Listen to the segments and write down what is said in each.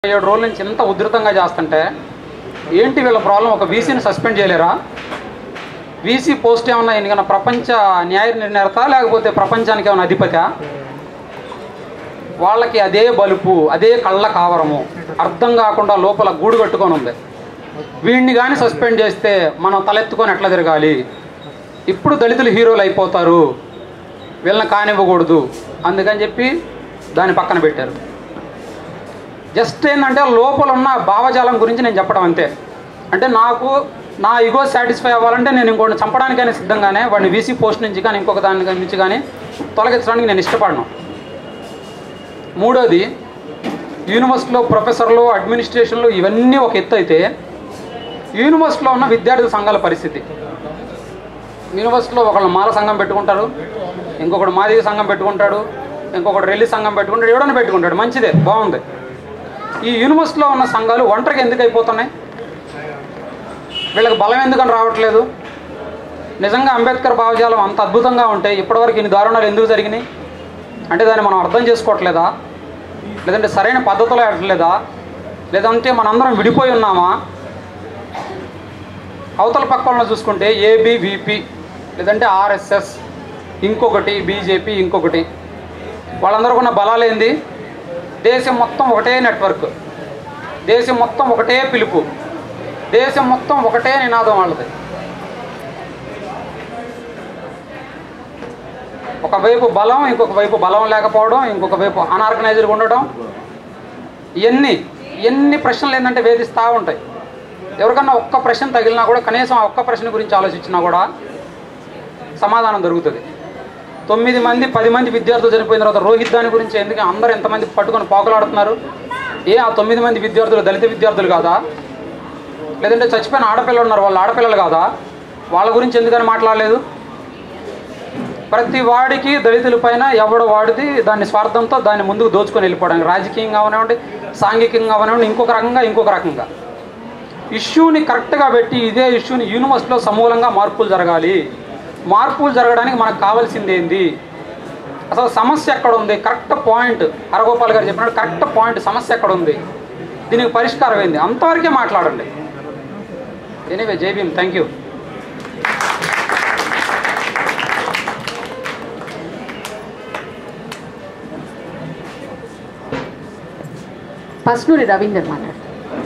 ఏడు రోజుల నుంచి ఇంత ఉధృతంగా చేస్తుంటే ఏంటి వీళ్ళ ప్రాబ్లం ఒక వీసీని సస్పెండ్ చేయలేరా వీసీ పోస్ట్ ఏమన్నా ఎందుకన్నా ప్రపంచ న్యాయ నిర్ణేత లేకపోతే ప్రపంచానికి ఏమైనా అధిపత్యా వాళ్ళకి అదే బలుపు అదే కళ్ళ కావరము అర్థం కాకుండా లోపల గూడు కట్టుకొని ఉంది వీడిని కానీ సస్పెండ్ చేస్తే మనం తలెత్తుకొని ఎట్లా తిరగాలి ఇప్పుడు దళితులు హీరోలు అయిపోతారు వీళ్ళని కానివ్వకూడదు అందుకని చెప్పి దాన్ని పక్కన పెట్టారు జస్ట్ ఏంటంటే లోపల ఉన్న భావజాలం గురించి నేను చెప్పడం అంతే అంటే నాకు నా ఇగో సాటిస్ఫై అవ్వాలంటే నేను ఇంకోటి చంపడానికైనా సిద్ధంగానే వాడిని వీసీ పోస్ట్ నుంచి కానీ ఇంకొక దాని నుంచి కానీ తొలగించడానికి నేను ఇష్టపడను మూడోది యూనివర్సిటీలో ప్రొఫెసర్లు అడ్మినిస్ట్రేషన్లు ఇవన్నీ ఒక ఎత్తు అయితే యూనివర్సిటీలో ఉన్న విద్యార్థి సంఘాల పరిస్థితి యూనివర్సిటీలో ఒకళ్ళు మాల సంఘం పెట్టుకుంటారు ఇంకొకడు మాదిగ సంఘం పెట్టుకుంటాడు ఇంకొకడు రెల్లి సంఘం పెట్టుకుంటాడు ఎవడన్నా పెట్టుకుంటాడు మంచిదే బాగుంది ఈ యూనివర్సిటీలో ఉన్న సంఘాలు ఒంటరికి ఎందుకు అయిపోతున్నాయి వీళ్ళకి బలం ఎందుకని రావట్లేదు నిజంగా అంబేద్కర్ భావజాలం అంత అద్భుతంగా ఉంటే ఇప్పటివరకు ఇన్ని దారుణాలు ఎందుకు జరిగినాయి అంటే దాన్ని మనం అర్థం చేసుకోవట్లేదా లేదంటే సరైన పద్ధతిలో ఎట్టలేదా లేదంటే మనందరం విడిపోయి ఉన్నామా అవతల పక్క వాళ్ళని చూసుకుంటే ఏబీవీపీ లేదంటే ఆర్ఎస్ఎస్ ఇంకొకటి బీజేపీ ఇంకొకటి వాళ్ళందరూ ఉన్న బలాలు ఏంది దేశం మొత్తం ఒకటే నెట్వర్క్ దేశం మొత్తం ఒకటే పిలుపు దేశం మొత్తం ఒకటే నినాదం వాళ్ళది ఒకవైపు బలం ఇంకొక వైపు బలం లేకపోవడం ఇంకొక వైపు అనార్గనైజ్డ్గా ఉండడం ఇవన్నీ ఎన్ని ప్రశ్నలు ఏంటంటే వేధిస్తూ ఉంటాయి ఎవరికన్నా ఒక్క ప్రశ్న తగిలినా కూడా కనీసం ఆ ఒక్క ప్రశ్న గురించి ఆలోచించినా కూడా సమాధానం దొరుకుతుంది తొమ్మిది మంది పది మంది విద్యార్థులు చనిపోయిన తర్వాత రోహిత్ దాని గురించి ఎందుకు అందరూ ఎంతమంది పట్టుకొని పోకలాడుతున్నారు ఏ ఆ తొమ్మిది మంది విద్యార్థులు దళిత విద్యార్థులు కాదా లేదంటే చచ్చిపోయిన ఆడపిల్లలు ఉన్నారు వాళ్ళు ఆడపిల్లలు కాదా వాళ్ళ గురించి ఎందుకని మాట్లాడలేదు ప్రతి వాడికి దళితుల పైన ఎవడు వాడిది దాన్ని స్వార్థంతో దాన్ని ముందుకు దోచుకొని వెళ్ళిపోవడానికి రాజకీయంగా అవనివ్వండి సాంఘికంగా అవనివ్వండి ఇంకొక రకంగా ఇంకొక రకంగా ఇష్యూని కరెక్ట్గా పెట్టి ఇదే ఇష్యూని యూనివర్సిటీలో సమూలంగా మార్పులు జరగాలి మార్పులు జరగడానికి మనకు కావాల్సింది ఏంది అసలు సమస్య ఎక్కడ ఉంది కరెక్ట్ పాయింట్ హరగోపాల్ గారు చెప్పినట్టు కరెక్ట్ పాయింట్ సమస్య ఎక్కడ ఉంది దీనికి పరిష్కారం ఏంది అంతవరకే మాట్లాడండి ఎనీవే జై భీమ్ థ్యాంక్ యూ పస్నూరి రవీందర్ మాట్లాడతారు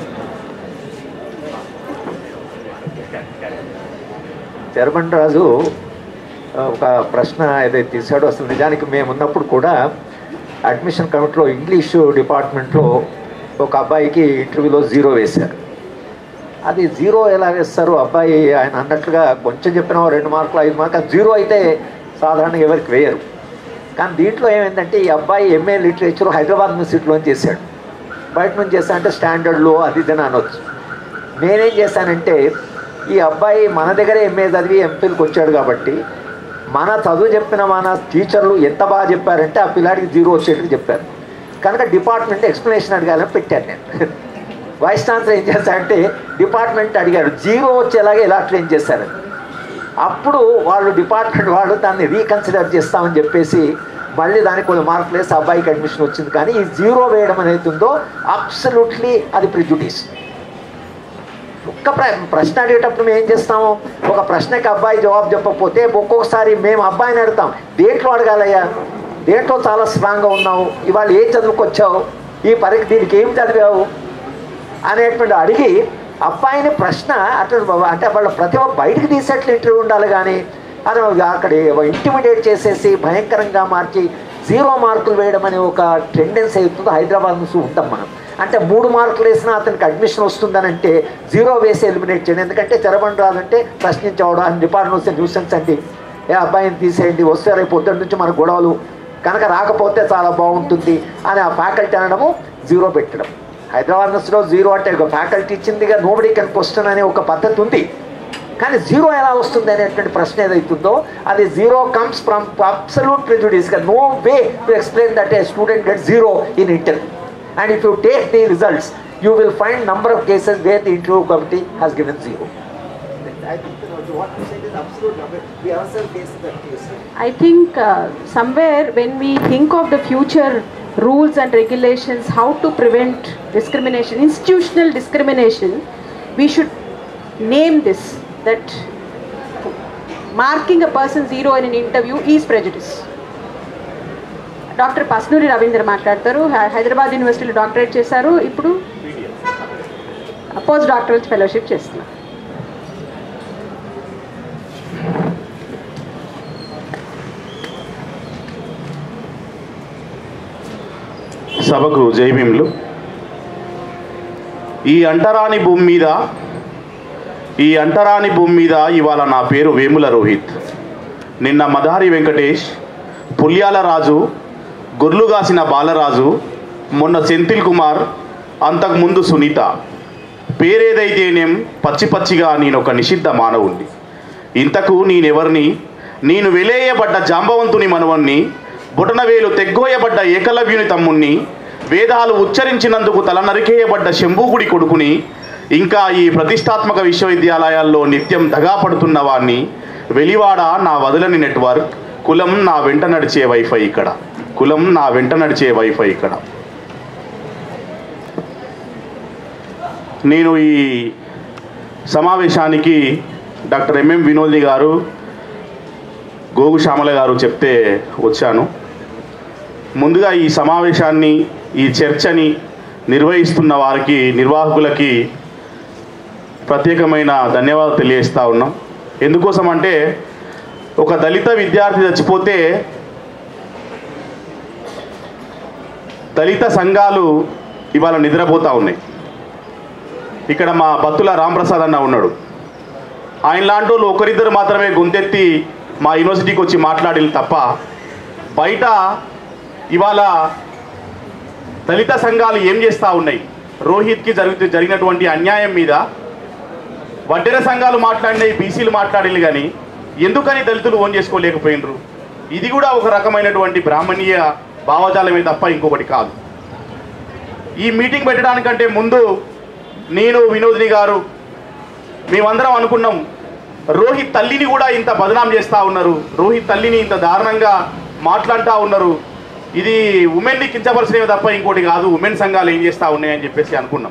చరమన్ రాజు ఆ, ఒక ప్రశ్న ఏదైతే తీశాడో అసలు నిజానికి మేము ఉన్నప్పుడు కూడా అడ్మిషన్ కమిటీలో ఇంగ్లీషు డిపార్ట్మెంట్లో ఒక అబ్బాయికి ఇంటర్వ్యూలో జీరో వేశారు అది జీరో ఎలా వేస్తారు అబ్బాయి ఆయన అన్నట్లుగా కొంచెం చెప్పినా ఓ రెండు మార్కులు ఐదు మార్కులు అది జీరో అయితే సాధారణంగా ఎవరికి వేయరు కానీ దీంట్లో ఏమైందంటే ఈ అబ్బాయి ఎంఏ లిటరేచర్ హైదరాబాద్ యూనివర్సిటీలో చేశాడు బయట నుంచి చేస్తా అంటే స్టాండర్డ్లో అది ఇది అని అనొచ్చు నేనేం చేశానంటే ఈ అబ్బాయి మన దగ్గర ఎంఏ చదివి ఎంపీలకు వచ్చాడు కాబట్టి మన చదువు చెప్పిన మన టీచర్లు ఎంత బాగా చెప్పారంటే ఆ పిల్లాడికి జీరో వచ్చేట్టుగా చెప్పారు కనుక డిపార్ట్మెంట్ ఎక్స్ప్లెనేషన్ అడగాలని పెట్టాను నేను వైస్ ఛాన్సలర్ ఏం చేశారంటే డిపార్ట్మెంట్ అడిగాడు జీరో వచ్చేలాగా ఎలా ట్రైన్ చేశారు అప్పుడు వాళ్ళు డిపార్ట్మెంట్ వాళ్ళు దాన్ని రీకన్సిడర్ చేస్తామని చెప్పేసి మళ్ళీ దానికి కొన్ని మార్కులు వేసి అబ్బాయికి అడ్మిషన్ వచ్చింది కానీ ఈ జీరో వేయడం అనేది ఉందో అబ్సల్యూట్లీ అది ప్రిజుడీస్ ఒక్క ప్ర ప్రశ్న అడిగేటప్పుడు మేము ఏం చేస్తాము ఒక ప్రశ్నకి అబ్బాయి జవాబు చెప్పకపోతే ఒక్కొక్కసారి మేము అబ్బాయిని అడుగుతాం దేంట్లో అడగాలయ్యా దేంట్లో చాలా స్ట్రాంగ్గా ఉన్నావు ఇవాళ ఏం చదువుకొచ్చావు ఈ పరీక్ష దీనికి ఏం చదివావు అనేటువంటి అడిగి అబ్బాయిని ప్రశ్న అట్లా అంటే వాళ్ళ ప్రతిభ బయటికి తీసేట్లు ఇంటర్వ్యూ ఉండాలి కానీ అది అక్కడ ఇంటిమిడేట్ చేసేసి భయంకరంగా మార్చి జీరో మార్కులు వేయడం అనే ఒక టెండెన్సీ అవుతుందో హైదరాబాద్ నుంచి ఉంటాం మనం అంటే మూడు మార్కులు వేసినా అతనికి అడ్మిషన్ వస్తుందని అంటే జీరో వేసి ఎలిమినేట్ చేయండి ఎందుకంటే చెరబండి రాదంటే ప్రశ్నించవడం అని డిపార్ట్మెంట్ వస్తే న్యూసెన్స్ అండి ఏ అబ్బాయిని తీసేయండి వస్తే రేపు పొద్దున్న నుంచి మన గొడవలు కనుక రాకపోతే చాలా బాగుంటుంది అని ఆ ఫ్యాకల్టీ అనడము జీరో పెట్టడం హైదరాబాద్ యూనివర్సిటీలో జీరో అంటే ఒక ఫ్యాకల్టీ ఇచ్చిందిగా నోబడి కెన్ క్వశ్చన్ అనే ఒక పద్ధతి ఉంది కానీ జీరో ఎలా వస్తుంది అనేటువంటి ప్రశ్న ఏదైతుందో అది zero comes from absolute prejudice no way to explain that a student get zero in interview and if you take the results you will find number of cases where the interview committee has given zero I think uh, somewhere when we think of the future rules and regulations, how to prevent discrimination, institutional discrimination, we should name this that marking a person zero in an interview is prejudice. Doctor Pasnuri Ravindra మాట్లాడతారు హై- హైదరాబాద్ యూనివర్సిటీలో doctorate చేశారు ఇప్పుడు post doctoral fellowship చేస్తున్నారు సభకు జైభీములు ఈ అంటరాని భూమి మీద ఈ అంటరాని భూమి మీద ఇవాళ నా పేరు వేముల రోహిత్ నిన్న మదారి వెంకటేష్ పుల్యాల రాజు గొర్లుగాసిన బాలరాజు మొన్న సెంథిల్ కుమార్ అంతకుముందు సునీత పేరేదైతేనేం పచ్చి పచ్చిగా నేను ఒక నిషిద్ధ మానవుణ్ణి ఇంతకు నేనెవరిని నేను వెలేయబడ్డ జాంబవంతుని మనవణ్ణి బుటనవేలు తెగ్గోయబడ్డ ఏకలవ్యుని తమ్ముణ్ణి వేదాలు ఉచ్చరించినందుకు తల నరికేయబడ్డ శంభూగుడి కొడుకుని ఇంకా ఈ ప్రతిష్టాత్మక విశ్వవిద్యాలయాల్లో నిత్యం దగాపడుతున్న వాణ్ణి వెలివాడ నా వదలని నెట్వర్క్ కులం నా వెంట నడిచే వైఫై ఇక్కడ కులం నా వెంట నడిచే వైఫై ఇక్కడ నేను ఈ సమావేశానికి డాక్టర్ ఎంఎం వినోద్ని గారు గోగు శ్యామల గారు చెప్తే వచ్చాను ముందుగా ఈ సమావేశాన్ని ఈ చర్చని నిర్వహిస్తున్న వారికి నిర్వాహకులకి ప్రత్యేకమైన ధన్యవాదాలు తెలియజేస్తా ఉన్నాం ఎందుకోసం అంటే ఒక దళిత విద్యార్థి చచ్చిపోతే దళిత సంఘాలు ఇవాళ నిద్రపోతూ ఉన్నాయి ఇక్కడ మా బత్తుల రాంప్రసాద్ అన్న ఉన్నాడు ఆయన లాంటి వాళ్ళు ఒకరిద్దరు మాత్రమే గొంతెత్తి మా యూనివర్సిటీకి వచ్చి మాట్లాడిన తప్ప బయట ఇవాళ దళిత సంఘాలు ఏం చేస్తూ ఉన్నాయి రోహిత్కి జరుగు జరిగినటువంటి అన్యాయం మీద వడ్డెర సంఘాలు మాట్లాడినాయి బీసీలు మాట్లాడిలు కానీ ఎందుకని దళితులు ఓన్ చేసుకోలేకపోయినరు ఇది కూడా ఒక రకమైనటువంటి బ్రాహ్మణీయ భావజాలమే తప్ప ఇంకొకటి కాదు ఈ మీటింగ్ పెట్టడానికంటే ముందు నేను వినోదిని గారు మేమందరం అనుకున్నాం రోహిత్ తల్లిని కూడా ఇంత బదనాం చేస్తూ ఉన్నారు రోహిత్ తల్లిని ఇంత దారుణంగా మాట్లాడుతూ ఉన్నారు ఇది ఉమెన్ని కించపరిచినవి తప్ప ఇంకోటి కాదు ఉమెన్ సంఘాలు ఏం చేస్తూ ఉన్నాయని చెప్పేసి అనుకున్నాం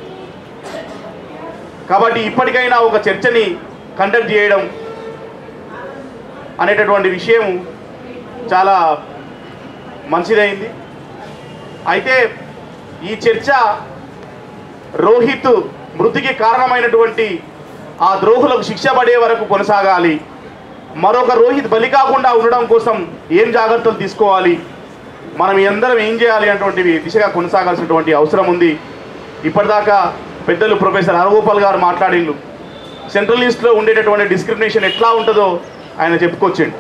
కాబట్టి ఇప్పటికైనా ఒక చర్చని కండక్ట్ చేయడం అనేటటువంటి విషయం చాలా మంచిదైంది అయితే ఈ చర్చ రోహిత్ మృతికి కారణమైనటువంటి ఆ ద్రోహులకు శిక్ష పడే వరకు కొనసాగాలి మరొక రోహిత్ బలి కాకుండా ఉండడం కోసం ఏం జాగ్రత్తలు తీసుకోవాలి మనం అందరం ఏం చేయాలి అటువంటి దిశగా కొనసాగాల్సినటువంటి అవసరం ఉంది ఇప్పటిదాకా పెద్దలు ప్రొఫెసర్ హరగోపాల్ గారు మాట్లాడిండు సెంట్రల్ లిస్ట్లో ఉండేటటువంటి డిస్క్రిమినేషన్ ఎట్లా ఉంటుందో ఆయన చెప్పుకొచ్చిండు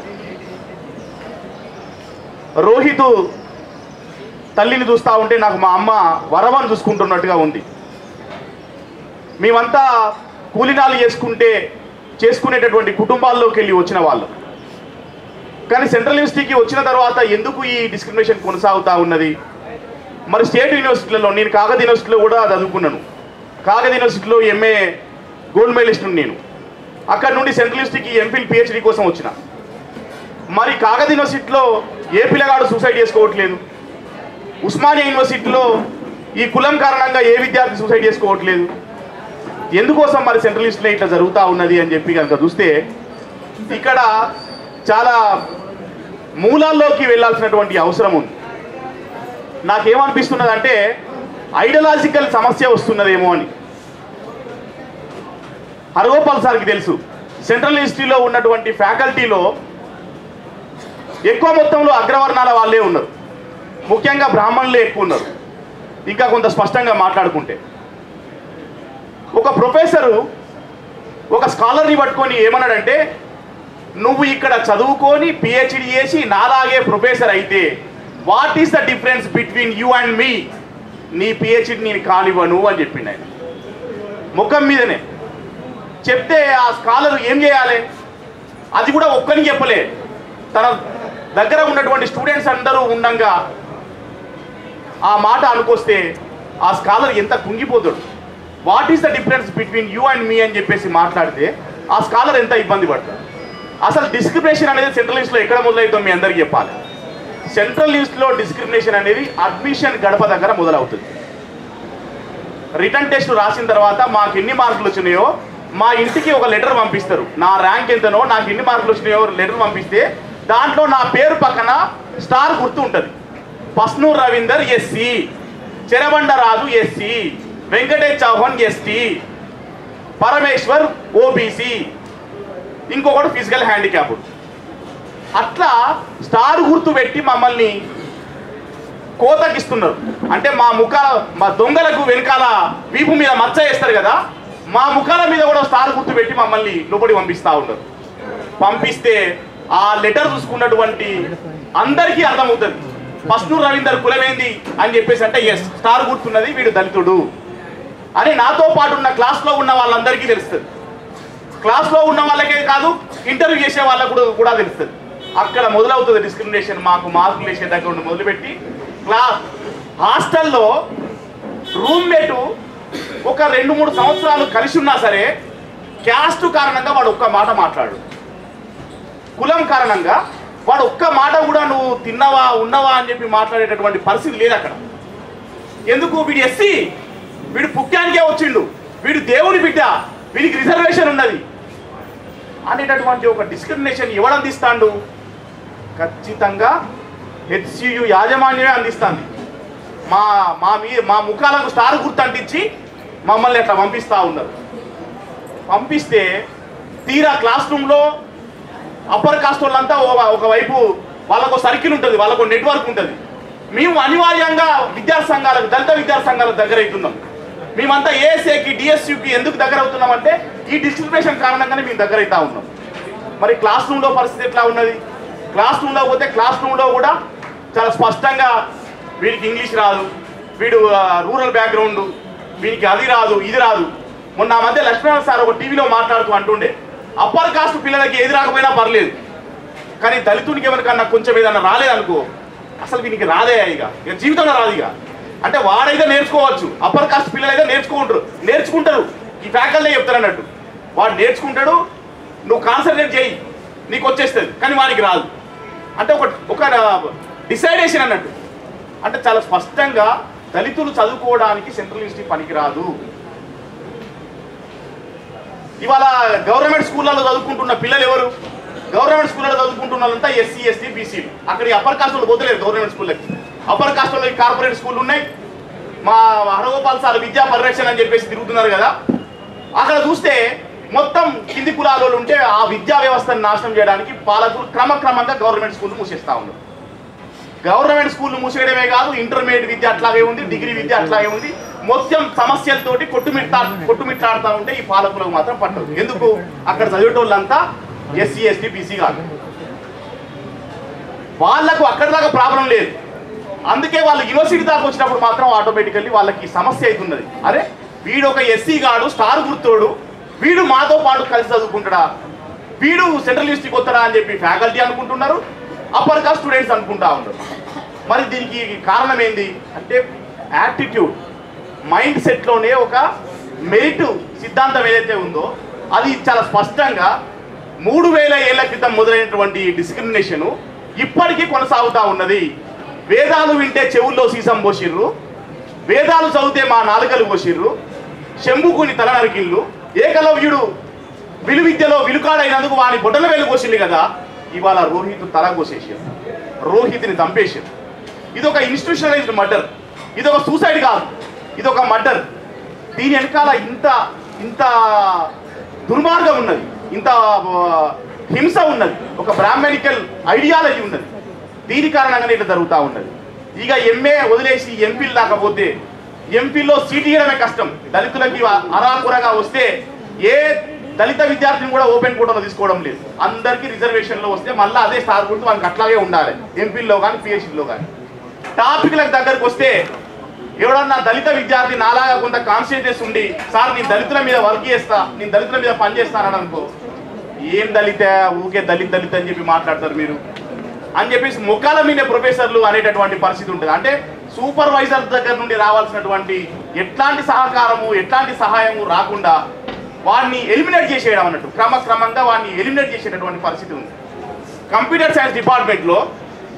రోహితు తల్లిని చూస్తూ ఉంటే నాకు మా అమ్మ వరవని చూసుకుంటున్నట్టుగా ఉంది మేమంతా కూలినాలు చేసుకుంటే చేసుకునేటటువంటి కుటుంబాల్లోకి వెళ్ళి వచ్చిన వాళ్ళు కానీ సెంట్రల్ యూనివర్సిటీకి వచ్చిన తర్వాత ఎందుకు ఈ డిస్క్రిమినేషన్ కొనసాగుతూ ఉన్నది మరి స్టేట్ యూనివర్సిటీలలో నేను కాగజ్ యూనివర్సిటీలో కూడా చదువుకున్నాను కాగజ్ యూనివర్సిటీలో ఎంఏ గోల్డ్ మెడలిస్ట్ నేను అక్కడ నుండి సెంట్రల్ యూనివర్సిటీకి ఎంఫిల్ పిహెచ్డి కోసం వచ్చిన మరి కాగజ్ యూనివర్సిటీలో ఏ పిల్లగాడు సూసైడ్ చేసుకోవట్లేదు ఉస్మానియా యూనివర్సిటీలో ఈ కులం కారణంగా ఏ విద్యార్థి సూసైడ్ చేసుకోవట్లేదు ఎందుకోసం మరి సెంట్రల్ లిస్ట్లో ఇట్లా జరుగుతూ ఉన్నది అని చెప్పి కనుక చూస్తే ఇక్కడ చాలా మూలాల్లోకి వెళ్ళాల్సినటువంటి అవసరం ఉంది నాకేమనిపిస్తున్నది అంటే ఐడియలాజికల్ సమస్య వస్తున్నదేమో అని హరగోపాల్ సార్కి తెలుసు సెంట్రల్ యూనివర్సిటీలో ఉన్నటువంటి ఫ్యాకల్టీలో ఎక్కువ మొత్తంలో అగ్రవర్ణాల వాళ్ళే ఉన్నారు ముఖ్యంగా బ్రాహ్మణులే ఎక్కువ ఉన్నారు ఇంకా కొంత స్పష్టంగా మాట్లాడుకుంటే ఒక ప్రొఫెసరు ఒక స్కాలర్ని పట్టుకొని ఏమన్నాడంటే నువ్వు ఇక్కడ చదువుకొని పిహెచ్డి చేసి నాలాగే ప్రొఫెసర్ అయితే what is the difference between you and me నీ పిహెచ్డి నేను కానివ్వను అని చెప్పిండు ఆయన ముఖం మీదనే చెప్తే ఆ స్కాలర్ ఏం చేయాలి అది కూడా ఒక్కని చెప్పలే తన దగ్గర ఉన్నటువంటి స్టూడెంట్స్ అందరూ ఉండంగా ఆ మాట అనుకొస్తే ఆ స్కాలర్ ఎంత కుంగిపోతాడు what is the difference between you and me అని చెప్పేసి మాట్లాడితే ఆ స్కాలర్ ఎంత ఇబ్బంది పడతాడు అసలు డిస్క్రిమినేషన్ అనేది సెంట్రల్ లిస్ట్లో ఎక్కడ మొదలవుతుందో మీ అందరికీ చెప్పాలి సెంట్రల్ లిస్ట్లో డిస్క్రిమినేషన్ అనేది అడ్మిషన్ గడప దగ్గర మొదలవుతుంది రిటర్న్ టెస్ట్ రాసిన తర్వాత మాకు ఎన్ని మార్కులు వచ్చినాయో మా ఇంటికి ఒక లెటర్ పంపిస్తారు నా ర్యాంక్ ఎంతనో నాకు ఎన్ని మార్కులు వచ్చినాయో లెటర్ పంపిస్తే దాంట్లో నా పేరు పక్కన స్టార్ గుర్తు ఉంటుంది Pasnur Ravinder SC Cherabanda Raju SC Venkatesh Chauhan ST Parameshwar OBC ఇంకొకటి ఫిజికల్ హ్యాండిక్యాప్ అట్లా స్టార్ గుర్తు పెట్టి మమ్మల్ని కోతకిస్తున్నారు అంటే మా ముఖాల మా దొంగలకు వెనకాల వీపు మీద మచ్చ వేస్తారు కదా మా ముఖాల మీద కూడా స్టార్ గుర్తు పెట్టి మమ్మల్ని లోపలి పంపిస్తూ ఉన్నారు పంపిస్తే ఆ లెటర్ చూసుకున్నటువంటి అందరికీ అర్థమవుతుంది ఫస్ట్ రవీందర్ కులమేంది అని చెప్పేసి అంటే ఎస్ స్టార్ గుర్తున్నది వీడు దళితుడు అని నాతో పాటు ఉన్న క్లాస్లో ఉన్న వాళ్ళందరికీ తెలుస్తుంది క్లాస్లో ఉన్న వాళ్ళకే కాదు ఇంటర్వ్యూ చేసే వాళ్ళకు కూడా కూడా తెలుస్తుంది అక్కడ మొదలవుతుంది డిస్క్రిమినేషన్ మాకు మార్కులు వేసే దగ్గర నుండి మొదలుపెట్టి క్లాస్ హాస్టల్లో రూమ్మేటు ఒక రెండు మూడు సంవత్సరాలు కలిసి ఉన్నా సరే క్యాస్ట్ కారణంగా వాడు ఒక్క మాట మాట్లాడు కులం కారణంగా వాడు ఒక్క మాట కూడా నువ్వు తిన్నావా ఉన్నవా అని చెప్పి మాట్లాడేటటువంటి పరిస్థితి లేదు అక్కడ ఎందుకు వీడు ఎస్సీ వీడు పుక్యానికే వచ్చిండు వీడు దేవుని బిడ్డ వీడికి రిజర్వేషన్ ఉన్నది అనేటటువంటి ఒక డిస్క్రిమినేషన్ ఎవడు అందిస్తాడు ఖచ్చితంగా హెచ్సియు యాజమాన్యమే అందిస్తుంది మా మా మీ మా ముఖాలకు స్టార్ గుర్తు అంటించి మమ్మల్ని అట్లా పంపిస్తూ ఉన్నారు పంపిస్తే తీరా క్లాస్ రూమ్లో అప్పర్ కాస్ట్ వాళ్ళంతా ఒక- ఒకవైపు వాళ్ళకు సర్కిల్ ఉంటుంది వాళ్ళకు నెట్వర్క్ ఉంటుంది మేము అనివార్యంగా విద్యార్థి సంఘాలకు దళిత విద్యార్థి సంఘాలకు దగ్గర అవుతున్నాం మేమంతా ఏఎస్ఏకి డిఎస్యుకి ఎందుకు దగ్గర అవుతున్నామంటే ఈ డిస్క్రిమినేషన్ కారణంగానే మేము దగ్గర అవుతా ఉన్నాం మరి క్లాస్ రూమ్లో పరిస్థితి ఎట్లా ఉన్నది క్లాస్ రూమ్లో పోతే క్లాస్ రూమ్లో కూడా చాలా స్పష్టంగా వీడికి ఇంగ్లీష్ రాదు వీడు ఆ, రూరల్ బ్యాక్గ్రౌండ్ వీనికి అది రాదు ఇది రాదు మొన్న ఆ మధ్య లక్ష్మణ్ సార్ ఒక టీవీలో మాట్లాడుతూ అంటుండే అప్పర్ కాస్ట్ పిల్లలకి ఏది రాకపోయినా పర్లేదు కానీ దళితునికి ఎవరికన్నా కొంచెం ఏదన్నా రాలేదనుకో అసలు వీనికి రాదే ఇక ఇక జీవితంలో రాదు ఇక అంటే వాడైతే నేర్చుకోవచ్చు అప్పర్ కాస్ట్ పిల్లలు అయితే నేర్చుకుంటారు నేర్చుకుంటారు ఈ ఫ్యాకల్టీ చెప్తారు అన్నట్టు వాడు నేర్చుకుంటాడు నువ్వు కాన్సన్ట్రేట్ చేయి నీకు వచ్చేస్తుంది కానీ వానికి రాదు అంటే ఒక ఒక డిసైడేషన్ అన్నట్టు అంటే చాలా స్పష్టంగా దళితులు చదువుకోవడానికి సెంట్రల్ యూనివర్సిటీ పనికిరాదు ఇవాళ గవర్నమెంట్ స్కూళ్ళలో చదువుకుంటున్న పిల్లలు ఎవరు గవర్నమెంట్ స్కూళ్ళలో చదువుకుంటున్న వాళ్ళంతా ఎస్సీ ఎస్టీ బీసీ అక్కడికి అప్పర్ కాస్ట్ వాళ్ళు పోతలేరు గవర్నమెంట్ స్కూళ్ళకి అప్పర్ కాస్ట్ వాళ్ళకి కార్పొరేట్ స్కూళ్ళు ఉన్నాయి మా హరగోపాల్ సార్ విద్యా పరిరక్షణ అని చెప్పేసి తిరుగుతున్నారు కదా అక్కడ చూస్తే మొత్తం కింది కులాల వాళ్ళు ఉంటే ఆ విద్యా వ్యవస్థను నాశనం చేయడానికి పాలకులు క్రమక్రమంగా గవర్నమెంట్ స్కూల్ మూసేస్తా ఉన్నారు గవర్నమెంట్ స్కూల్ మూసేయడమే కాదు ఇంటర్మీడియట్ విద్య అట్లాగే ఉంది డిగ్రీ విద్య అట్లాగే ఉంది మొత్తం సమస్యలతోటి కొట్టుమిట్టా కొట్టుమిట్టాడుతూ ఉంటే ఈ పాలకులకు మాత్రం పట్టదు ఎందుకు అక్కడ చదివేటోళ్ళంతా ఎస్సీ ఎస్టీ బీసీ కాదు వాళ్ళకు అక్కడ దాకా ప్రాబ్లం లేదు అందుకే వాళ్ళు యూనివర్సిటీ దాకా వచ్చినప్పుడు మాత్రం ఆటోమేటికల్లీ వాళ్ళకి సమస్య అవుతున్నది అరే వీడు ఒక ఎస్సీ గాడు స్టార్ గుర్తోడు వీడు మాతో పాటు కలిసి చదువుకుంటాడా వీడు సెంట్రల్ యూనివర్సిటీకి వస్తాడా అని చెప్పి ఫ్యాకల్టీ అనుకుంటున్నారు అప్పర్ కాస్ట్ స్టూడెంట్స్ అనుకుంటా ఉన్నారు మరి దీనికి కారణం ఏంది అంటే యాటిట్యూడ్ మైండ్ సెట్లోనే ఒక మెరిట్ సిద్ధాంతం ఏదైతే ఉందో అది చాలా స్పష్టంగా మూడు వేల ఏళ్ల క్రితం మొదలైనటువంటి డిస్క్రిమినేషన్ ఇప్పటికీ కొనసాగుతా ఉన్నది వేదాలు వింటే చెవుల్లో సీసం పోసిర్రు వేదాలు చదివితే మా నాలుకలు పోసిర్రు శంభుకుని తల నరికిళ్ళు ఏకలవ్యుడు విలువిద్యలో విలుకాడైనందుకు వాని బొట్టల వేలు కోసింది కదా ఇవాళ రోహిత్ తల కోసేసారు రోహిత్ని చంపేశారు ఇది ఒక ఇన్స్టిట్యూషనలైజ్డ్ మర్డర్ ఇది ఒక సూసైడ్ కాదు ఇది ఒక మర్డర్ దీని వెనకాల ఇంత ఇంత దుర్మార్గం ఉన్నది ఇంత ఆ, హింస ఉన్నది ఒక బ్రాహ్మణికల్ ఐడియాలజీ ఉన్నది దీని కారణంగానే ఇట్లా జరుగుతూ ఉన్నది ఇక ఎంఏ వదిలేసి ఎంపీలు దాకపోతే ఎంపీలో సీట్ ఇవ్వడమే కష్టం దళితులకి అరాకురగా వస్తే ఏ దళిత విద్యార్థిని కూడా ఓపెన్ కోటాలో తీసుకోవడం లేదు అందరికీ రిజర్వేషన్లో వస్తే మళ్ళీ అదే స్టార్ గుర్తు మనకి అట్లాగే ఉండాలి ఎంపీల్లో కానీ పిహెచ్డీలో కానీ టాపిక్లకు దగ్గరకు వస్తే ఎవడన్నా దళిత విద్యార్థి నాలాగా కొంత కాన్సన్ట్రేట్ ఉండి సార్ నేను దళితుల మీద వర్క్ చేస్తా నేను దళితుల మీద పని చేస్తానని అనుకో ఏం దళిత ఊకే దళిత దళిత అని చెప్పి మాట్లాడతారు మీరు అని చెప్పేసి ముఖాల మీద ప్రొఫెసర్లు అనేటటువంటి పరిస్థితి ఉంటుంది అంటే సూపర్వైజర్ దగ్గర నుండి రావాల్సినటువంటి ఎట్లాంటి సహకారము ఎట్లాంటి సహాయము రాకుండా వాడిని ఎలిమినేట్ చేసేయడం అన్నట్టు క్రమక్రమంగా వాడిని ఎలిమినేట్ చేసేటటువంటి పరిస్థితి ఉంది కంప్యూటర్ సైన్స్ డిపార్ట్మెంట్లో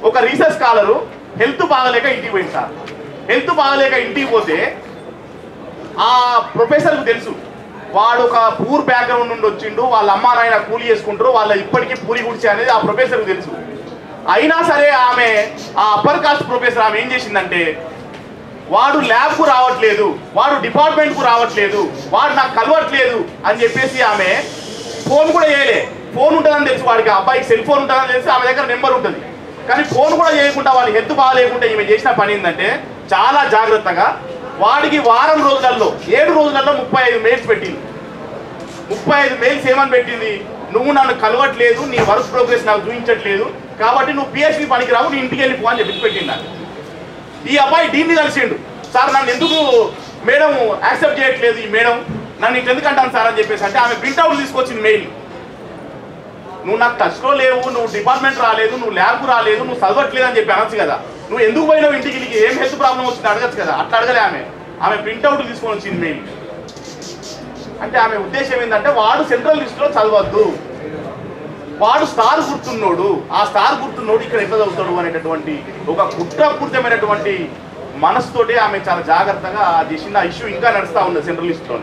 ఒక రీసెర్చ్ స్కాలరు హెల్త్ బాగలేక ఇంటికి పోయింది సార్ హెల్త్ బాగలేక ఇంటికి పోతే ఆ ప్రొఫెసర్కు తెలుసు వాడు ఒక పూర్ బ్యాక్గ్రౌండ్ నుండి వచ్చిండు వాళ్ళ అమ్మ నాయన కూలి చేసుకుంటారు వాళ్ళ ఇప్పటికీ పూరి గుడిచి అనేది ఆ ప్రొఫెసర్కు తెలుసు అయినా సరే ఆమె ఆ అప్పర్ కాస్ట్ ప్రొఫెసర్ ఆమె ఏం చేసిందంటే వాడు ల్యాబ్కు రావట్లేదు వాడు డిపార్ట్మెంట్కు రావట్లేదు వాడు నాకు కలవట్లేదు అని చెప్పేసి ఆమె ఫోన్ కూడా చేయలే ఫోన్ ఉంటుందని తెలుసు వాడికి ఆ అబ్బాయికి సెల్ ఫోన్ ఉంటుందని తెలిసి ఆమె దగ్గర నెంబర్ ఉంటుంది కానీ ఫోన్ కూడా చేయకుండా వాడి హెల్త్ బాగాలేకుండా ఈమె చేసిన పని ఏంటంటే చాలా జాగ్రత్తగా వాడికి వారం రోజులలో ఏడు రోజులలో ముప్పై ఐదు మెయిల్స్ పెట్టింది ముప్పై ఐదు మెయిల్స్ ఏమని పెట్టింది నువ్వు నన్ను కలవట్లేదు నీ వర్క్ ప్రోగ్రెస్ నాకు చూపించట్లేదు కాబట్టి నువ్వు పిహెచ్డి పనికి రావు నీ ఇంటికి వెళ్ళిపో అని చెప్పి పెట్టింది నాకు. ఈ అబ్బాయి దీన్ని కలిసిండు సార్ నన్ను ఎందుకు మేడం యాక్సెప్ట్ చేయట్లేదు ఈ మేడం నన్ను ఇట్లా ఎందుకు అంటాను సార్ అని చెప్పేసి అంటే ఆమె ప్రింట్అవుట్ తీసుకొచ్చింది మెయిల్ నువ్వు నాకు టచ్లో లేవు నువ్వు డిపార్ట్మెంట్ రాలేదు నువ్వు ల్యాబ్కు రాలేదు నువ్వు చదవట్లేదు అని చెప్పి అనొచ్చు కదా నువ్వు ఎందుకు పోయినావు ఇంటికి నీకు ఏం హెల్త్ ప్రాబ్లం వచ్చింది అడగచ్చు కదా అట్లా అడగలే ఆమె ఆమె ప్రింట్అవుట్ తీసుకొని వచ్చింది మెయిల్ అంటే ఆమె ఉద్దేశం ఏంటంటే వాడు సెంట్రల్ లిస్ట్లో చదవద్దు వాడు స్టార్ గుర్తున్నోడు ఆ స్టార్ గుర్తున్నోడు ఇక్కడ ఎట్లా చదువుతాడు అనేటటువంటి ఒక కుట్రపూరితమైనటువంటి మనసుతోటి ఆమె చాలా జాగ్రత్తగా ఆ చేసిన ఆ ఇష్యూ ఇంకా నడుస్తూ ఉంది సెంట్రల్ లిస్ట్లో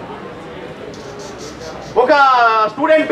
ఒక స్టూడెంట్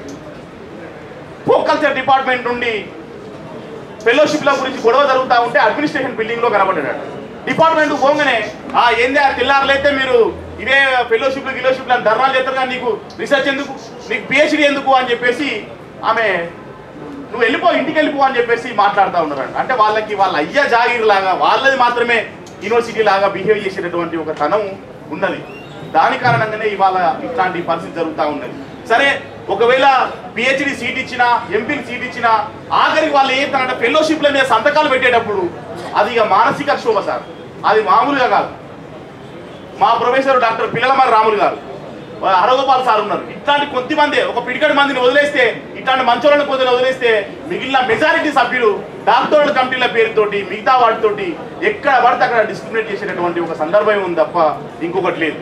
ఫోక్ కల్చర్ డిపార్ట్మెంట్ నుండి ఫెలోషిప్ల గురించి గొడవ జరుగుతూ ఉంటే అడ్మినిస్ట్రేషన్ బిల్డింగ్ లో కనబడ్డాడు డిపార్ట్మెంట్ పోగానే ఆ ఏంది ఆ తెల్లారులైతే మీరు ఇవే ఫెలోషిప్లు ఫెలోషిప్లు అని ధర్నాలు చేస్తారు కానీ నీకు రీసెర్చ్ ఎందుకు నీకు పిహెచ్డి ఎందుకు అని చెప్పేసి ఆమె నువ్వు వెళ్ళిపో ఇంటికి వెళ్ళిపో అని చెప్పేసి మాట్లాడుతూ ఉన్నారు అంటే వాళ్ళకి వాళ్ళ అయ్య జాగీర్ లాగా వాళ్ళది మాత్రమే యూనివర్సిటీ లాగా బిహేవ్ చేసేటటువంటి ఒక తనం ఉన్నది దాని కారణంగానే ఇవాళ ఇట్లాంటి పరిస్థితి జరుగుతూ ఉన్నది సరే ఒకవేళ పిహెచ్డి సీట్ ఇచ్చినా ఎంపీని సీట్ ఇచ్చినా ఆఖరికి వాళ్ళు ఏంటంటే ఫెలోషిప్ల మీద సంతకాలు పెట్టేటప్పుడు అది ఇక మానసిక క్షోభ సార్ అది మామూలుగా కాదు మా ప్రొఫెసర్ డాక్టర్ పిల్లలమారి రాములు గారు హరగోపాల్ సార్ ఉన్నారు ఇట్లాంటి కొద్ది మంది ఒక పిడికడి మందిని వదిలేస్తే ఇట్లాంటి మంచోళ్ళని కొద్దిని వదిలేస్తే మిగిలిన మెజారిటీ సభ్యులు డాక్టర్ల కమిటీల పేరుతోటి మిగతా వాటితోటి ఎక్కడ పడితే అక్కడ డిస్క్రిమినేట్ చేసేటటువంటి ఒక సందర్భం ఉంది తప్ప ఇంకొకటి లేదు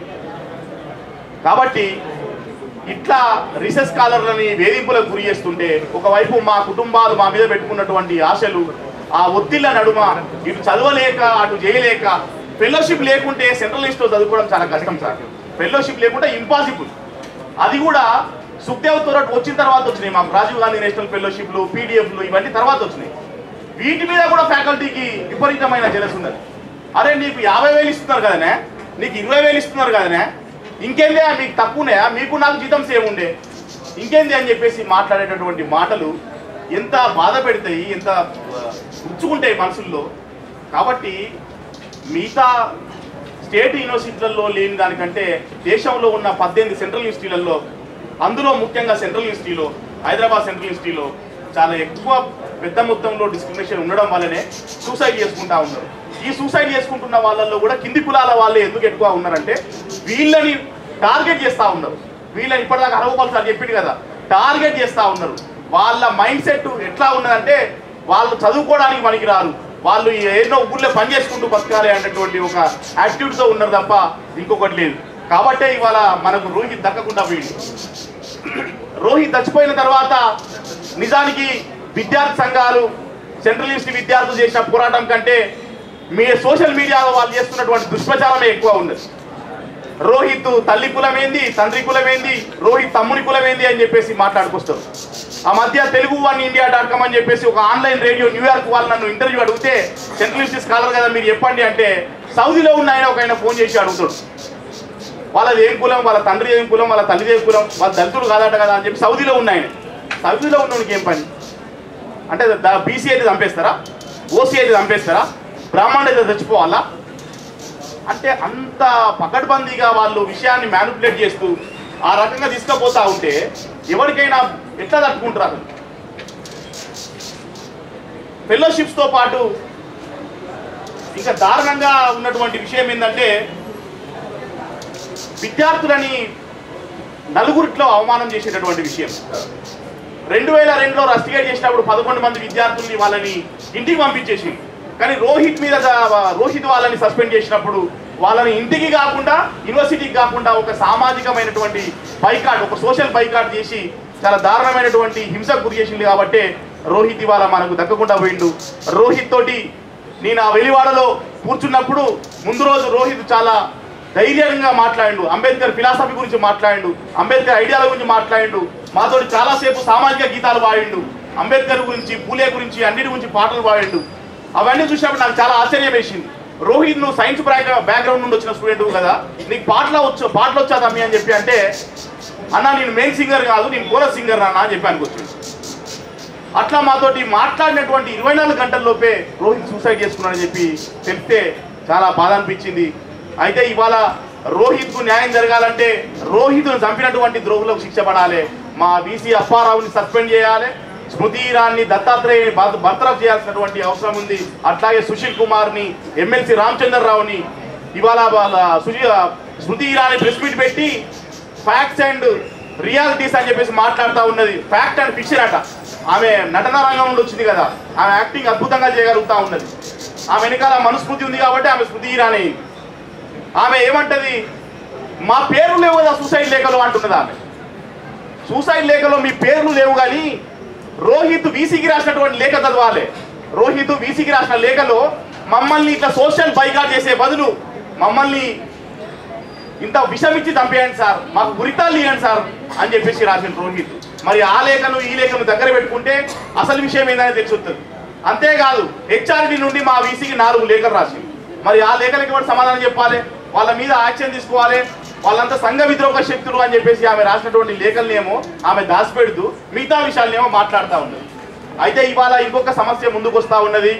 కాబట్టి ఇట్లా రీసెర్చ్ స్కాలర్లని వేధింపులకు గురి చేస్తుంటే ఒకవైపు మా కుటుంబాలు మా మీద పెట్టుకున్నటువంటి ఆశలు ఆ ఒత్తిళ్ల నడుమ ఇటు చదవలేక అటు చేయలేక ఫెలోషిప్ లేకుంటే సెంట్రల్ లిస్ట్లో చదువుకోవడం చాలా కష్టం సార్ ఫెలోషిప్ లేకుంటే ఇంపాసిబుల్ అది కూడా సుఖ్దేవ్ తోరట్ వచ్చిన తర్వాత వచ్చినాయి మాకు రాజీవ్ గాంధీ నేషనల్ ఫెలోషిప్లు పీడిఎఫ్లు ఇవన్నీ తర్వాత వచ్చినాయి వీటి మీద కూడా ఫ్యాకల్టీకి విపరీతమైన జలస్ ఉన్నది అరే నీకు యాభై వేలు ఇస్తున్నారు కదనే నీకు ఇరవై వేలు ఇస్తున్నారు కదనే ఇంకేందే మీకు తక్కువనే మీకు నాకు జీతం సేమ్ ఉండే ఇంకేంది అని చెప్పేసి మాట్లాడేటటువంటి మాటలు ఎంత బాధ పెడతాయి ఎంత ఆ, గుచ్చుకుంటాయి మనసుల్లో కాబట్టి మిగతా స్టేట్ యూనివర్సిటీలలో లేని దానికంటే దేశంలో ఉన్న పద్దెనిమిది సెంట్రల్ యూనివర్సిటీలలో అందులో ముఖ్యంగా సెంట్రల్ యూనివర్సిటీలో హైదరాబాద్ సెంట్రల్ యూనివర్సిటీలో చాలా ఎక్కువ పెద్ద మొత్తంలో డిస్క్రిమినేషన్ ఉండడం వల్లనే సూసైడ్ చేసుకుంటా ఉన్నారు ఈ సూసైడ్ చేసుకుంటున్న వాళ్ళల్లో కూడా కింది కులాల వాళ్ళే ఎందుకు ఎక్కువ ఉన్నారంటే వీళ్ళని టార్గెట్ చేస్తూ ఉన్నారు వీళ్ళని ఇప్పటిదాకా అరవపాలు సార్ చెప్పింది కదా టార్గెట్ చేస్తూ ఉన్నారు వాళ్ళ మైండ్ సెట్ ఎట్లా ఉన్నదంటే వాళ్ళు చదువుకోవడానికి పనికి రారు వాళ్ళు ఏదో ఊళ్ళో పని చేసుకుంటూ బతకాలి అనేటువంటి ఒక యాటిట్యూడ్తో ఉన్నారు తప్ప ఇంకొకటి లేదు కాబట్టే ఇవాళ మనకు రోహిత్ దక్కకుండా పోయింది రోహిత్ చచ్చిపోయిన తర్వాత నిజానికి విద్యార్థి సంఘాలు సెంట్రల్ యూనివర్సిటీ విద్యార్థులు చేసిన పోరాటం కంటే మీ సోషల్ మీడియాలో వాళ్ళు చేస్తున్నటువంటి దుష్ప్రచారమే ఎక్కువ ఉన్నది రోహిత్ తల్లి కులమేంది తండ్రి కులమేంది రోహిత్ తమ్ముని కులమేంది అని చెప్పేసి మాట్లాడుకొస్తారు ఆ మధ్య Telugu one India dot com అని చెప్పేసి ఒక ఆన్లైన్ రేడియో న్యూయార్క్ వాళ్ళు నన్ను ఇంటర్వ్యూ అడిగితే సెంట్రల్ యూనివర్సిటీ స్కాలర్ కదా మీరు చెప్పండి అంటే సౌదీలో ఉన్న ఆయన ఒక ఆయన ఫోన్ చేసి అడుగుతాడు వాళ్ళది ఏం కులం వాళ్ళ తండ్రి ఏం కులం వాళ్ళ తల్లి ఏం కులం వాళ్ళ దళితులు కాదట కదా అని చెప్పి సౌదీలో ఉన్న ఆయన సౌదీలో ఉన్నోనికి ఏం పని అంటే బీసీ అయితే చంపేస్తారా ఓసీ అయితే చంపేస్తారా బ్రాహ్మణుడు అయితే చచ్చిపోవాలా అంటే అంత పకడ్బందీగా వాళ్ళు విషయాన్ని మ్యానిపులేట్ చేస్తూ ఆ రకంగా తీసుకుపోతా ఉంటే ఎవరికైనా ఎట్లా తట్టుకుంటారు అసలు ఫెలోషిప్స్తో పాటు ఇంకా దారుణంగా ఉన్నటువంటి విషయం ఏంటంటే విద్యార్థులని నలుగురిట్లో అవమానం చేసేటటువంటి విషయం రెండు వేల రెండులో రస్టిగేట్ చేసినప్పుడు పదకొండు మంది విద్యార్థుల్ని వాళ్ళని ఇంటికి పంపించేసి కానీ రోహిత్ మీద జా- రోహిత్ వాళ్ళని సస్పెండ్ చేసినప్పుడు వాళ్ళని ఇంటికి కాకుండా యూనివర్సిటీకి కాకుండా ఒక సామాజికమైనటువంటి బైకాట్ ఒక సోషల్ బైకాట్ చేసి చాలా దారుణమైనటువంటి హింసకు గురి చేసింది కాబట్టి రోహిత్ ఇవాళ మనకు దక్కకుండా పోయిండు రోహిత్ తోటి నేను ఆ వెలివాడలో కూర్చున్నప్పుడు ముందు రోజు రోహిత్ చాలా ధైర్యంగా మాట్లాడిండు అంబేద్కర్ ఫిలాసఫీ గురించి మాట్లాడిండు అంబేద్కర్ ఐడియాల గురించి మాట్లాడిండు మాతోటి చాలాసేపు సామాజిక గీతాలు పాడిండు అంబేద్కర్ గురించి పూలే గురించి అన్నిటి గురించి పాటలు పాడిండు అవన్నీ చూసినప్పుడు నాకు చాలా ఆశ్చర్యం వేసింది రోహిత్ నువ్వు సైన్స్ బ్యాక్గ్రౌండ్ నుండి వచ్చిన స్టూడెంట్ కదా నీకు పాటలు వచ్చు పాటలు వచ్చా తమ్మి అని చెప్పి అంటే అన్న నేను మెయిన్ సింగర్ కాదు నేను కోరస్ సింగర్ అన్న అని చెప్పి అనుకొచ్చింది అట్లా మాతోటి మాట్లాడినటువంటి ఇరవై నాలుగు గంటల్లోపే రోహిత్ సూసైడ్ చేసుకున్నాడని చెప్పి తెలిస్తే చాలా బాధ అనిపించింది అయితే ఇవాళ రోహిత్ కు న్యాయం జరగాలంటే రోహిత్ను చంపినటువంటి ద్రోహులకు శిక్ష పడాలి మా బీసీ అప్పారావుని సస్పెండ్ చేయాలి స్మృతి ఇరాన్ని దత్తాత్రేయని బర్- బర్తరఫ్ చేయాల్సినటువంటి అవసరం ఉంది అట్లాగే సుశీల్ కుమార్ని ఎమ్మెల్సీ రామచంద్రరావుని ఇవాళ వాళ్ళ సుశీ స్మృతి ఇరాని ప్రెస్ మీట్ పెట్టి ఫ్యాక్ట్స్ అండ్ రియాలిటీస్ అని చెప్పేసి మాట్లాడుతూ ఉన్నది ఫ్యాక్ట్ అండ్ ఫిక్షన్ అట ఆమె నటన రంగం నుండి వచ్చింది కదా ఆమె యాక్టింగ్ అద్భుతంగా చేయగలుగుతా ఉన్నది ఆమె వెనకాల మనుస్మృతి ఉంది కాబట్టి ఆమె స్మృతి ఇరానీ అయింది. ఆమె ఏమంటది మా పేర్లు లేవు కదా సూసైడ్ లేఖలు అంటున్నది ఆమె సూసైడ్ లేఖలో మీ పేర్లు లేవు కానీ రోహిత్ వీసీకి రాసినటువంటి లేఖ చదవాలి రోహిత్ వీసీకి రాసిన లేఖలో మమ్మల్ని ఇట్లా సోషల్ బైకాట్ చేసే బదులు మమ్మల్ని ఇంత విషం ఇచ్చి చంపేయండి సార్ మాకు గురితాలు ఇవ్వండి సార్ అని చెప్పేసి రాసిన రోహిత్ మరి ఆ లేఖను ఈ లేఖను దగ్గర పెట్టుకుంటే అసలు విషయం ఏందని తెలిసి అంతేకాదు హెచ్ఆర్డి నుండి మా వీసీకి నాలుగు లేఖలు రాసింది మరి ఆ లేఖలకి కూడా సమాధానం చెప్పాలి వాళ్ళ మీద యాక్షన్ తీసుకోవాలి వాళ్ళంతా సంఘ విద్రోహ శక్తులు అని చెప్పేసి ఆమె రాసినటువంటి లేఖలనేమో ఆమె దాచిపెడుతూ మిగతా విషయాలనేమో మాట్లాడుతూ ఉన్నది అయితే ఇవాళ ఇంకొక సమస్య ముందుకు వస్తూ ఉన్నది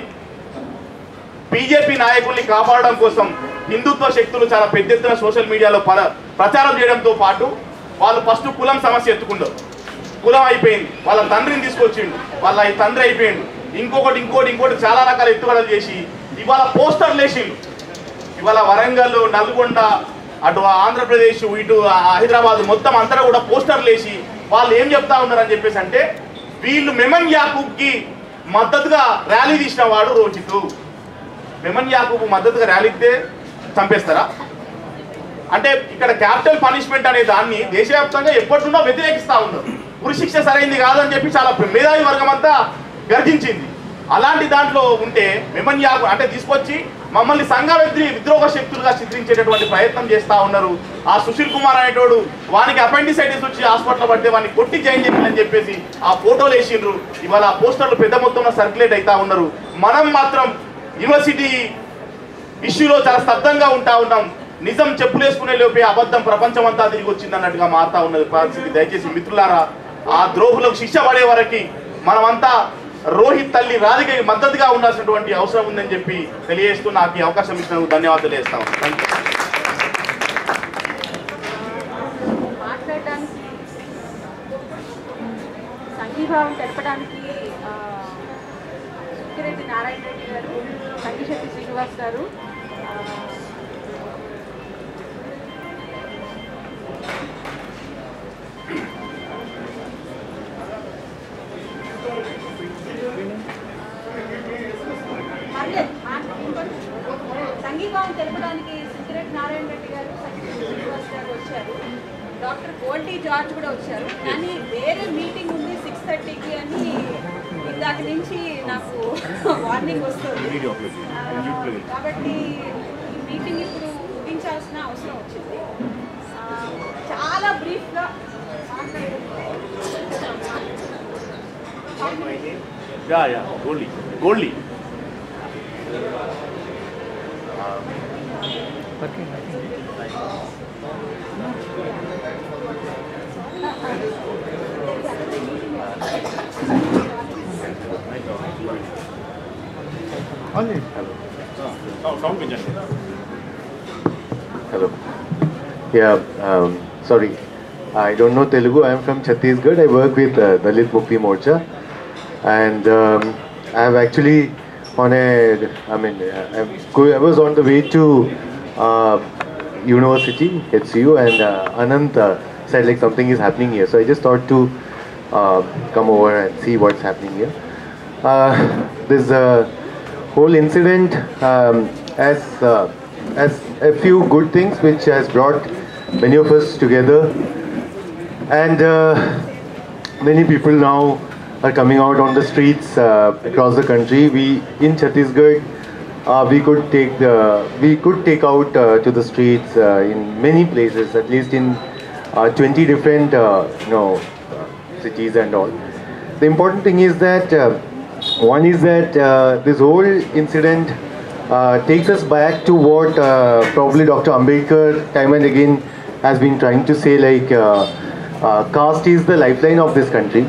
బీజేపీ నాయకుల్ని కాపాడడం కోసం హిందుత్వ శక్తులు చాలా పెద్ద ఎత్తున సోషల్ మీడియాలో పర- ప్రచారం చేయడంతో పాటు వాళ్ళు ఫస్ట్ కులం సమస్య ఎత్తుకుంటారు కులం అయిపోయింది వాళ్ళ తండ్రిని తీసుకొచ్చిండు వాళ్ళ ఈ తండ్రి అయిపోయిండు ఇంకొకటి ఇంకోటి ఇంకోటి చాలా రకాల ఎత్తుగడలు చేసి ఇవాళ పోస్టర్లు వేసిండు ఇవాళ వరంగల్ నల్గొండ అటు ఆంధ్రప్రదేశ్ ఇటు హైదరాబాద్ మొత్తం అంతా కూడా పోస్టర్లు వేసి వాళ్ళు ఏం చెప్తా ఉన్నారని చెప్పేసి అంటే వీళ్ళు మెమన్ యాకూబ్కి మద్దతుగా ర్యాలీ తీసిన వాడు రోహిత్ మెమన్ యాకూబ్ మద్దతుగా ర్యాలీ ఇస్తే చంపేస్తారా అంటే ఇక్కడ క్యాపిటల్ పనిష్మెంట్ అనే దాన్ని దేశవ్యాప్తంగా ఎప్పటి నుండో వ్యతిరేకిస్తా ఉన్నారు ఉరిశిక్ష సరైంది కాదని చెప్పి చాలా మేధావి వర్గం అంతా గర్జించింది అలాంటి దాంట్లో ఉంటే మెమన్ యాకు అంటే తీసుకొచ్చి మమ్మల్ని సంఘ వ్యక్తి విద్రోహ శక్తులుగా చిత్రించేటటువంటి ప్రయత్నం చేస్తా ఉన్నారు ఆ సుశీల్ కుమార్ అనేటోడు వానికి అపెండిసైటిస్ వచ్చి హాస్పిటల్ పడితే వాడిని కొట్టి జాయిన్ చేయాలని చెప్పేసి ఆ ఫోటోలు వేసిండ్రు ఇవాళ ఆ పోస్టర్లు పెద్ద మొత్తంలో సర్క్యులేట్ అవుతా ఉన్నారు మనం మాత్రం యూనివర్సిటీ ఇష్యూలో చాలా స్తబ్దంగా ఉంటా ఉన్నాం నిజం చెప్పులేసుకునే లోపే అబద్ధం ప్రపంచం అంతా తిరిగి వచ్చింది అన్నట్టుగా మారుతా ఉన్నది పరిస్థితి దయచేసి మిత్రులారా ఆ ద్రోహులకు శిక్ష పడే వరకు మనమంతా రోహిత్ తల్లి రాధికి మద్దతుగా ఉండాల్సినటువంటి అవసరం ఉందని చెప్పి తెలియజేస్తూ నాకు ఈ అవకాశం ఇచ్చినందుకు ధన్యవాదాలు వేస్తాం మాట్లాడడానికి సంఘీభావం తెలపడానికి ఆ, సుక్కిరెడ్డి నారాయణ రెడ్డి గారు సంగిశెట్టి శ్రీనివాస్ గారు ఆ, పర్లేదు, మాట్లాడండి. సంఘీభావం తెలపడానికి సుక్కిరెడ్డి నారాయణ రెడ్డి గారు సంగిశెట్టి శ్రీనివాస్ గారు వచ్చారు డాక్టర్ గోల్డీ జార్జ్ కూడా వచ్చారు కానీ వేరే మీటింగ్ ఉంది సిక్స్ థర్టీకి అని ఇందాక నుంచి నాకు వార్నింగ్ వస్తుంది ఆ, కాబట్టి ఈ మీటింగ్ ఇప్పుడు ముగించాల్సిన అవసరం వచ్చింది ఆ, చాలా బ్రీఫ్గా yeah yeah Goldie Goldie sound పెంచండి Hello. Yeah, um, sorry. I don't know Telugu. I am from Chhattisgarh. I work with uh, Dalit Mukti Morcha. And um, I have actually on a, I mean, uh, I'm go- I was on the way to uh, university, HCU, and uh, Anant uh, said like something is happening here. So I just thought to uh, come over and see what's happening here. Uh, this uh, whole incident um, has uh, has a few good things which has brought many of us together, and uh, many people now are coming out on the streets uh, across the country. We in Chhattisgarh, uh, we could take the we could take out uh, to the streets uh, in many places, at least in uh, 20 different uh, you know uh, cities and all. The important thing is that uh, one is that uh, this whole incident uh, takes us back to what uh, probably Dr. Ambedkar time and again has been trying to say, like uh, uh, caste is the lifeline of this country,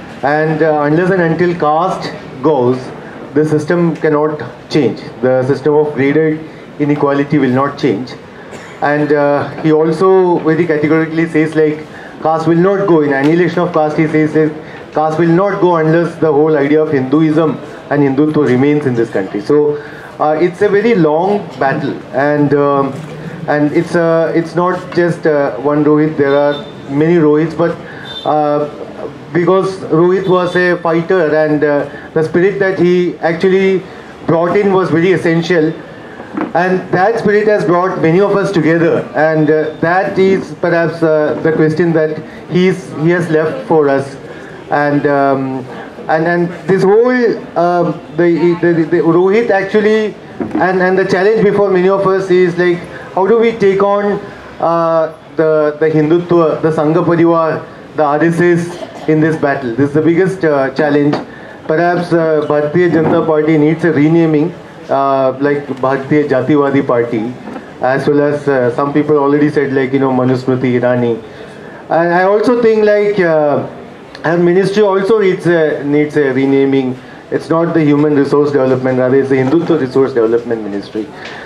and uh, unless and until caste goes, the system cannot change. The system of graded inequality will not change. And uh, he also very categorically says like caste will not go in annihilation of caste. He says that caste will not go unless the whole idea of Hinduism and Hindutva remains in this country. So uh, it's a very long battle, and um, and it's uh, it's not just uh, one Rohit. There are many Rohits, but uh, because Rohit was a fighter and uh, the spirit that he actually brought in was very essential and that spirit has brought many of us together and uh, that is perhaps uh, the question that he's, he has left for us and um, and and this whole um, the, the, the Rohit actually and and the challenge before many of us is like how do we take on uh, the the Hindutva the Sangha Parivar the RSS in this battle this is the biggest uh, challenge perhaps uh, Bharatiya Janata Party needs a renaming uh, like Bharatiya Jativadi Party, as well as uh, some people already said like you know Manusmriti Irani, and I also think like uh, our ministry also needs a, needs a renaming. It's not the human resource development, rather it's the Hindutva resource development ministry.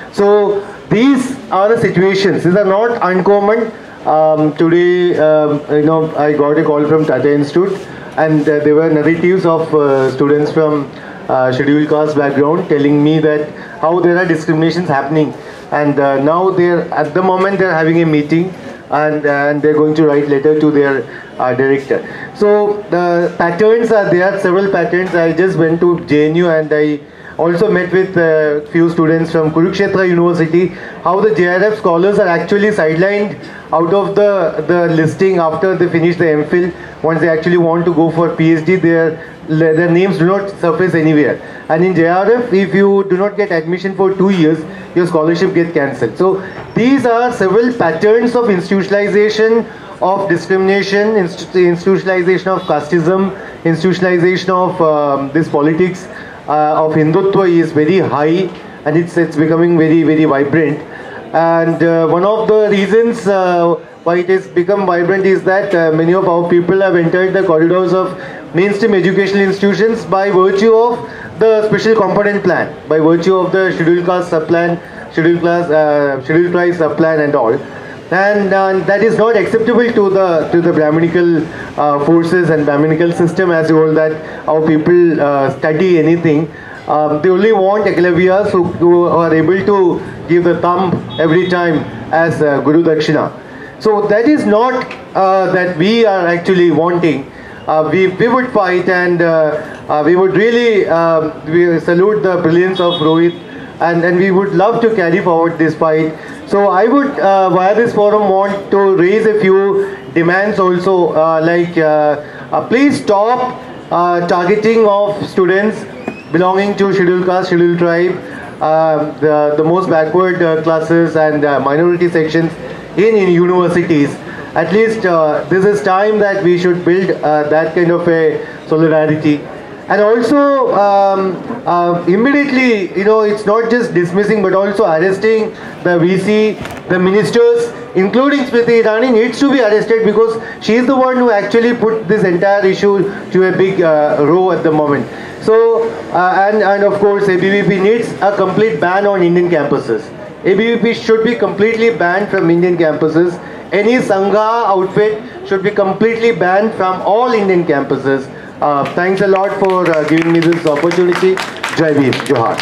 So these are the situations. These are not uncommon. Um, today, um, you know, I got a call from Tata Institute, and uh, there were narratives of uh, students from uh, scheduled caste background telling me that how there are discriminations happening and uh, now they're at the moment they're having a meeting and and they're going to write letter to their uh, director so the patterns are there several patterns i just went to jnu and i also met with a few students from Kurukshetra University how the JRF scholars are actually sidelined out of the, the listing after they finish the MPhil once they actually want to go for PhD their their names do not surface anywhere and in JRF if you do not get admission for two years your scholarship get cancelled so these are several patterns of institutionalization of discrimination institu- institutionalization of casteism institutionalization of um, this politics uh, of Hindutva is very high and it's, it's becoming very, very vibrant. And uh, one of the reasons uh, why it has become vibrant is that uh, many of our people have entered the corridors of mainstream educational institutions by virtue of the special component plan, by virtue of the scheduled caste subplan, scheduled class, uh, scheduled price subplan and all and uh, that is not acceptable to the to the Brahminical uh, forces and Brahminical system as a whole that our people uh, study anything. Um, they only want ekalavyas who, who are able to give the thumb every time as uh, Guru Dakshina. So that is not uh, that we are actually wanting. Uh, we, we would fight and uh, uh, we would really um, we salute the brilliance of Rohit and, and we would love to carry forward this fight. So I would, uh, via this forum, want to raise a few demands also, uh, like uh, uh, please stop uh, targeting of students belonging to scheduled caste, scheduled tribe, um, the, the most backward uh, classes and uh, minority sections in, in universities. At least uh, this is time that we should build uh, that kind of a solidarity and also um, uh, immediately you know it's not just dismissing but also arresting the vc the ministers including smriti irani needs to be arrested because she is the one who actually put this entire issue to a big uh, row at the moment so uh, and and of course abvp needs a complete ban on indian campuses abvp should be completely banned from indian campuses any sangha outfit should be completely banned from all indian campuses uh, thanks a lot for uh, giving me this opportunity. Jai Bhim, Johar.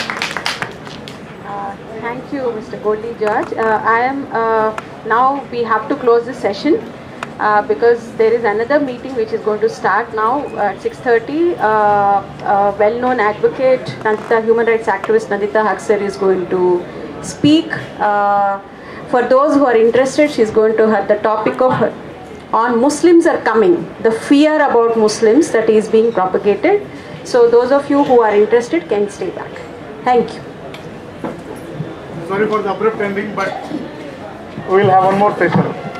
Uh, Thank you, Mr. Goldie George. Uh, I am, uh, now we have to close this session uh, because there is another meeting which is going to start now at 6.30. Uh, uh, Well-known advocate, Nandita, human rights activist Nandita Haksar is going to speak. Uh, For those who are interested, she's going to have the topic of her on Muslims are coming, the fear about Muslims that is being propagated. So those of you who are interested can stay back. Thank you. Sorry for the abrupt ending, but we will have one more session.